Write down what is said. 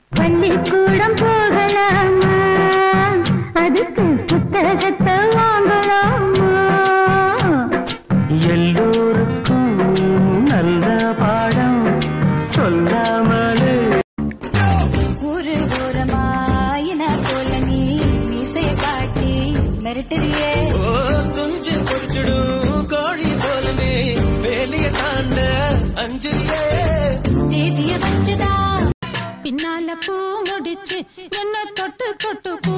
பள்ளிக்கூடம் போகலாமா அதுக்கு புத்தகத்தை வாங்கலாமா எல்லோருக்கும் நல்ல பாடம் சொல்லாமலே ஒரு ஓரமாயின போல நீ மீசைய காட்டி மிரட்டுறியே ஓ குஞ்சு பொறிச்சிடும் கோழி போலனே வேலைய தாண்ட அஞ்சுரியே தேதிய வச்சுதா பின்னால பூ முடிச்சு என்ன தொட்டு தொட்டு பூ